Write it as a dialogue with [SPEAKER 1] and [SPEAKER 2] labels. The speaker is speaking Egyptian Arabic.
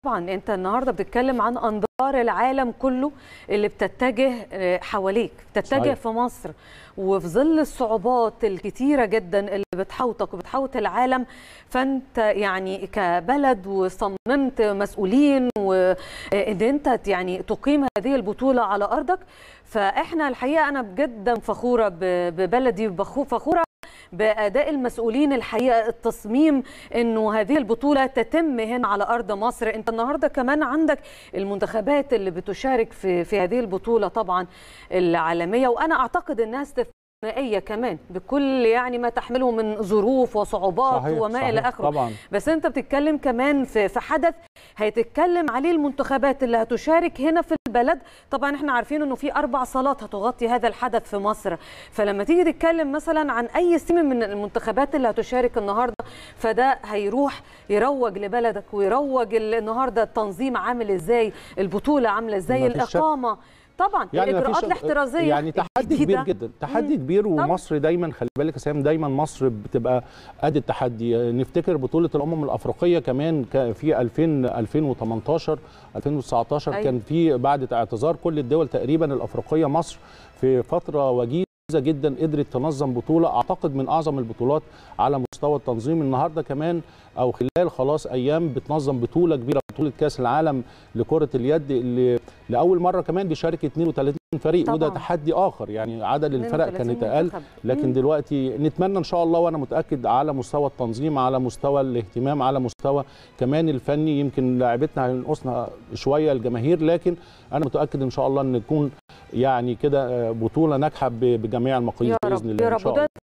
[SPEAKER 1] طبعا انت النهارده بتتكلم عن انظار العالم كله اللي بتتجه حواليك بتتجه
[SPEAKER 2] صحيح.
[SPEAKER 1] في مصر وفي ظل الصعوبات الكتيره جدا اللي بتحوطك وبتحوط العالم فانت يعني كبلد وصممت مسؤولين وان انت يعني تقيم هذه البطوله على ارضك فاحنا الحقيقه انا جدا فخوره ببلدي وفخوره باداء المسؤولين الحقيقه التصميم انه هذه البطوله تتم هنا على ارض مصر انت النهارده كمان عندك المنتخبات اللي بتشارك في في هذه البطوله طبعا العالميه وانا اعتقد انها استثنائيه كمان بكل يعني ما تحمله من ظروف وصعوبات
[SPEAKER 2] صحيح
[SPEAKER 1] وما
[SPEAKER 2] صحيح
[SPEAKER 1] الى اخره
[SPEAKER 2] طبعا
[SPEAKER 1] بس انت بتتكلم كمان في في حدث هيتكلم عليه المنتخبات اللي هتشارك هنا في البلد طبعا احنا عارفين انه في اربع صالات هتغطي هذا الحدث في مصر فلما تيجي تتكلم مثلا عن اي سيم من المنتخبات اللي هتشارك النهارده فده هيروح يروج لبلدك ويروج النهارده التنظيم عامل ازاي البطوله عامله ازاي
[SPEAKER 2] مفيش شك.
[SPEAKER 1] الاقامه طبعا
[SPEAKER 2] يعني
[SPEAKER 1] الاجراءات
[SPEAKER 2] مفيش-
[SPEAKER 1] الاحترازيه
[SPEAKER 2] يعني تحدي
[SPEAKER 1] الجديدة.
[SPEAKER 2] كبير جدا تحدي كبير
[SPEAKER 1] طبعا.
[SPEAKER 2] ومصر دايما خلي بالك يا سام دايما مصر بتبقى قد التحدي نفتكر بطوله الامم الافريقيه كمان ك- في 2000 2018 2019
[SPEAKER 1] أيوة.
[SPEAKER 2] كان في بعد اعتذار كل الدول تقريبا الافريقيه مصر في فتره وجيزه جدا قدرت تنظم بطوله اعتقد من اعظم البطولات على مستوى التنظيم النهارده كمان او خلال خلاص ايام بتنظم بطوله كبيره بطوله كاس العالم لكره اليد اللي لاول مره كمان بيشارك 32 فريق وده
[SPEAKER 1] طبعاً.
[SPEAKER 2] تحدي اخر يعني عدد الفرق
[SPEAKER 1] 32
[SPEAKER 2] كانت اقل
[SPEAKER 1] منتخب.
[SPEAKER 2] لكن
[SPEAKER 1] مم.
[SPEAKER 2] دلوقتي نتمنى ان شاء الله وانا متاكد على مستوى التنظيم على مستوى الاهتمام على مستوى كمان الفني يمكن لاعبتنا هينقصنا شويه الجماهير لكن انا متاكد ان شاء الله ان تكون يعني كده بطوله ناجحه ب- بجميع المقاييس
[SPEAKER 1] يا
[SPEAKER 2] باذن
[SPEAKER 1] رب
[SPEAKER 2] الله
[SPEAKER 1] يا
[SPEAKER 2] ان
[SPEAKER 1] رب
[SPEAKER 2] شاء
[SPEAKER 1] وده
[SPEAKER 2] الله